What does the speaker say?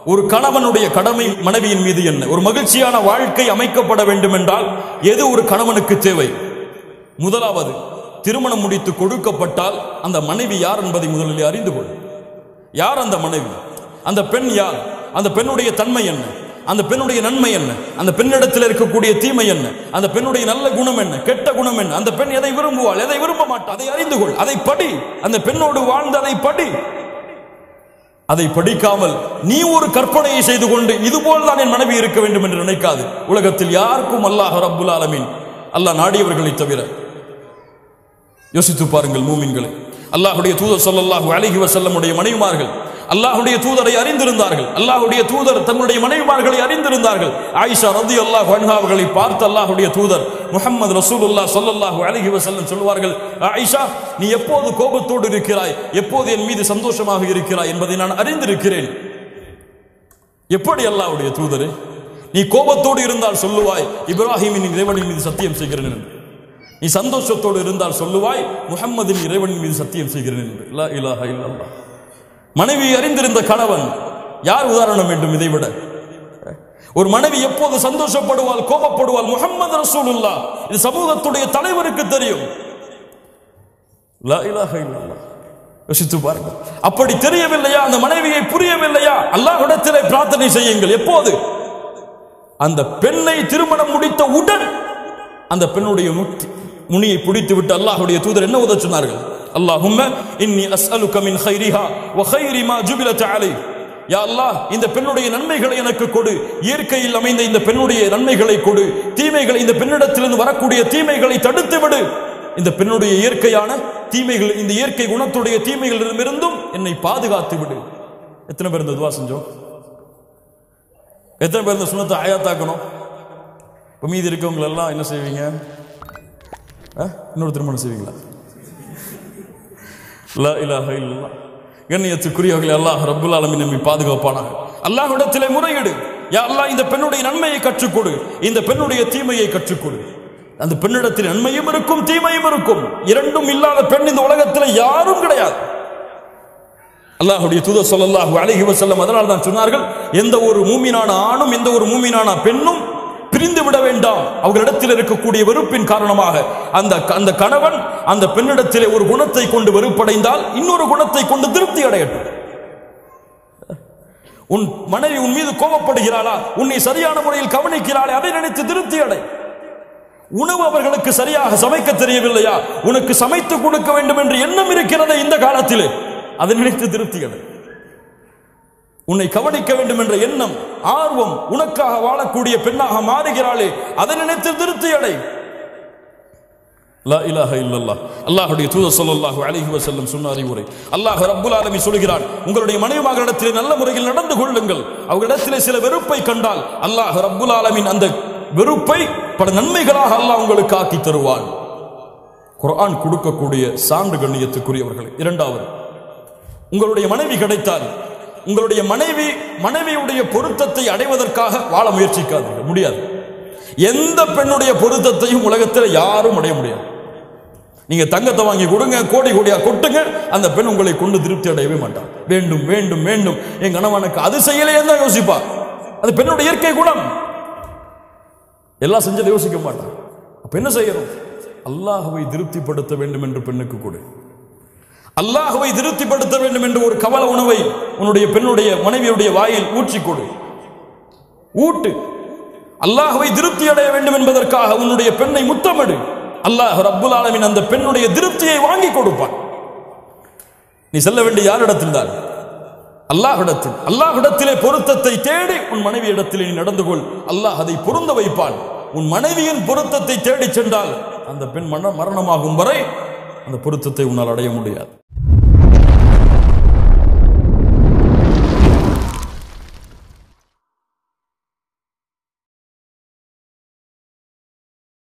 ஒரு கணவனுடைய கடமை மனைவியின் மீது என்ன ஒரு மகிழ்ச்சியான வாழ்க்கை அமைக்கப்பட வேண்டும் என்றால் எது ஒரு கணவனுக்கு தேவை முதலாவது திருமணம் முடித்து கொடுக்கப்பட்டால் அந்த மனைவி யார் என்பதை முதலில் அறிந்து கொள் யார் அந்த மனைவி அந்த பெண் யார் அந்த பெண்ணுடைய தன்மை என்ன அந்த பெண்ணுடைய நன்மை என்ன அந்த பெண்ணிடத்தில் இருக்கக்கூடிய தீமை என்ன அந்த பெண்ணுடைய நல்ல குணம் என்ன கெட்ட குணம் என்ன அந்த பெண் எதை விரும்புவாள் எதை விரும்ப மாட்டாள் அதை அறிந்து கொள் அதை படி அந்த பெண்ணோடு வாழ்ந்து அதை படி அதை படிக்காமல் நீ ஒரு கற்பனையை செய்து கொண்டு இதுபோல் தான் என் மனைவி இருக்க வேண்டும் என்று நினைக்காது உலகத்தில் யாருக்கும் அல்லாஹ் ரப்புல் ஆலமீன் அல்லாஹ் நாடியவர்களை தவிர யோசித்து பாருங்கள் மூமின்களை அல்லாஹுடைய தூதர் ஸல்லல்லாஹு அலைஹி வஸல்லமுடைய மனைவிமார்கள் அல்லாஹுடைய தூதரை அறிந்திருந்தார்கள் அல்லாஹுடைய தூதர் தங்களுடைய மனைவிமார்களை அறிந்திருந்தார்கள் ஆயிஷா ரலியல்லாஹு அன்ஹா அவர்களை பார்த்து அல்லாஹுடைய தூதர் முஹம்மது ரசூலுல்லாஹ் ஸல்லல்லாஹு அலைஹி வஸல்லம் சொல்வார்கள் ஆயிஷா நீ எப்போது கோபத்தோடு இருக்கிறாய் எப்போது என் மீது சந்தோஷமாக இருக்கிறாய் என்பதை நான் அறிந்திருக்கிறேன் எப்படி அல்லாஹ்வுடைய தூதரே நீ கோபத்தோடு இருந்தால் சொல்லுவாய் இப்ராஹிமின் இறைவனின் மீது சத்தியம் செய்கிறேன் என்று நீ சந்தோஷத்தோடு இருந்தால் சொல்லுவாய் முஹம்மதின் இறைவனின் மீது சத்தியம் செய்கிறேன் என்று லா இலாஹ இல்லல்லாஹ் மனைவி அறிந்திருந்த கணவன் யார் உதாரணம் வேண்டும் இதை விட ஒரு மனைவி எப்போது சந்தோஷப்படுவாள் கோபப்படுவாள் முஹம்மது ரசூலுல்லாஹ் இது சமூகத்துடைய தலைவருக்கு தெரியும் லா இலாஹ இல்லல்லாஹ் யோசித்து பாருங்கள் அப்படி தெரியவில்லையா அந்த மனைவியை புரியவில்லையா அல்லாஹ்விடத்திலே பிரார்த்தனை செய்யுங்கள் எப்போது அந்த பெண்ணை திருமணம் முடித்த உடன் அந்த பெண்ணுடைய முக்தி முனியை பிடித்து விட்டு அல்லாஹ்வுடைய தூதர் என்ன உதவ சொன்னார்கள் அல்லாஹும்ம இன்னி அஸ்அலுக மின் கைரிஹா வ கைரி மா ஜுபிலத் அலை யா அல்லாஹ் இந்த பெண்ணுடைய நன்மைகளை எனக்கு கொடு இயற்கையில் அமைந்த இந்த பெண்ணுடைய நன்மைகளை கொடு தீமைகளை இந்த பெண்ணிடத்திலிருந்து வரக்கூடிய தீமைகளை தடுத்து விடு இந்த பெண்ணுடைய இயற்கையான தீமைகள் இந்த இயற்கை குணத்துடைய தீமைகளிடமிருந்தும் என்னை பாதுகாத்து விடு எத்தனை பேர் இந்த துவா செஞ்சோம் எத்தனை பேர் இந்த சுனத்தை ஆயாத்தாக்கணும் இப்போ மீதி இருக்கவங்க எல்லாம் என்ன செய்வீங்க ஆ? இன்னொரு திருமணம் செய்வீங்களா லா இலாஹ இல்லல்லாஹ் கண்ணியத்துக்குரியவர்களை அல்லாஹ் ரப்புல் ஆலமீன் நம்மை பாதுகாப்பானாக அல்லாஹ்விடத்திலே முறையிடு யா அல்லாஹ் இந்த பெண்ணுடைய நன்மையை கற்றுக்கொடு இந்த பெண்ணுடைய தீமையை கற்றுக்கொடு அந்த பெண்ணிடத்தில் நன்மையும் இருக்கும் தீமையும் இருக்கும் இரண்டும் இல்லாத பெண் இந்த உலகத்தில் யாரும் கிடையாது அல்லாஹ்வுடைய தூதர் ஸல்லல்லாஹு அலைஹி வஸல்லம் அதனால் தான் சொன்னார்கள் எந்த ஒரு மூமினான ஆணும் எந்த ஒரு மூமினான பெண்ணும் பிரிந்து விட வேண்டாம் அவர்களிடத்தில் இருக்கக்கூடிய வெறுப்பின் காரணமாக அந்த அந்த கணவன் அந்த பெண்ணிடத்திலே ஒரு குணத்தை கொண்டு வெறுப்படைந்தால் இன்னொரு குணத்தை கொண்டு திருப்தி அடையட்டும் உன் மனைவி உன் மீது கோபப்படுகிறாளா உன்னை சரியான முறையில் கவனிக்கிறாளே அதை நினைத்து திருப்தி அடை உணவு அவர்களுக்கு சரியாக சமைக்க தெரியவில்லையா உனக்கு சமைத்து கொடுக்க வேண்டும் என்று எண்ணம் இருக்கிறதே இந்த காலத்திலே அதை நினைத்து திருப்தி அடை உன்னை கவனிக்க வேண்டும் என்ற எண்ணம் ஆர்வம் உனக்காக வாழக்கூடிய பெண்ணாக மாறுகிறாளே அதை நினைத்து திருப்தி அடை லா இலாஹ இல்லல்லாஹ் அல்லாஹ்வுடைய தூதர் ஸல்லல்லாஹு அலைஹி வஸல்லம் சொன்ன அறிவுரை அல்லாஹ் ரப்புல் ஆலமீன் சொல்கிறான் உங்களுடைய மனைவிமார்களிடத்திலே நல்ல முறையில் நடந்து கொள்ளுங்கள் அவர்களிடத்திலே சில வெறுப்பை கண்டால் அல்லாஹ் ரப்புல் ஆலமீன் அந்த வெறுப்பை பல நன்மைகளாக அல்லாஹ் உங்களுக்கு ஆக்கி தருவான் குர்ஆன் கொடுக்கக்கூடிய சான்று கண்ணியத்துக்குரியவர்கள் இரண்டாவது உங்களுடைய மனைவி கிடைத்தால் உங்களுடைய மனைவி மனைவியுடைய பொருத்தத்தை அடைவதற்காக வாழ முயற்சிக்காதீர்கள் முடியாது எந்த பெண்ணுடைய பொருத்தத்தையும் உலகத்தில் யாரும் அடைய முடியாது நீங்க தங்கத்தை வாங்கி கொடுங்க கோடி கோடியா கொட்டுங்க அந்த பெண் உங்களை கொண்டு திருப்தி அடையவே மாட்டார் வேண்டும் வேண்டும் வேண்டும் என் கணவனுக்கு அது செய்யலையே தான் யோசிப்பா அது பெண்ணுடைய இயற்கை குணம் எல்லாம் செஞ்சதை யோசிக்க மாட்டான் அப்ப என்ன செய்யணும் அல்லாஹ்வை திருப்திப்படுத்த வேண்டும் என்று பெண்ணுக்கு கொடு அல்லாஹ்வை திருப்திப்படுத்த வேண்டும் என்று ஒரு கவல உணவை உன்னுடைய பெண்ணுடைய மனைவியுடைய வாயில் ஊற்றி கொடு ஊட்டு அல்லாஹ்வை திருப்தி அடைய வேண்டும் என்பதற்காக உன்னுடைய பெண்ணை முத்தமிடு அல்லாஹ் ரப்புல் ஆலமீன் அந்த பெண்ணுடைய திருப்தியை வாங்கி கொடுப்பான் நீ செல்ல வேண்டிய யாரிடத்தில் தான் அல்லாஹ்விடத்தில் அல்லாஹ்விடத்திலே பொருத்தத்தை தேடி உன் மனைவி இடத்திலே நீ நடந்து கொள் அல்லாஹ் அதை பொருந்த வைப்பான் உன் மனைவியின் பொருத்தத்தை தேடி சென்றால் அந்த பெண் மரண மரணமாகும் வரை அந்த பொருத்தத்தை உன்னால் அடைய முடியாது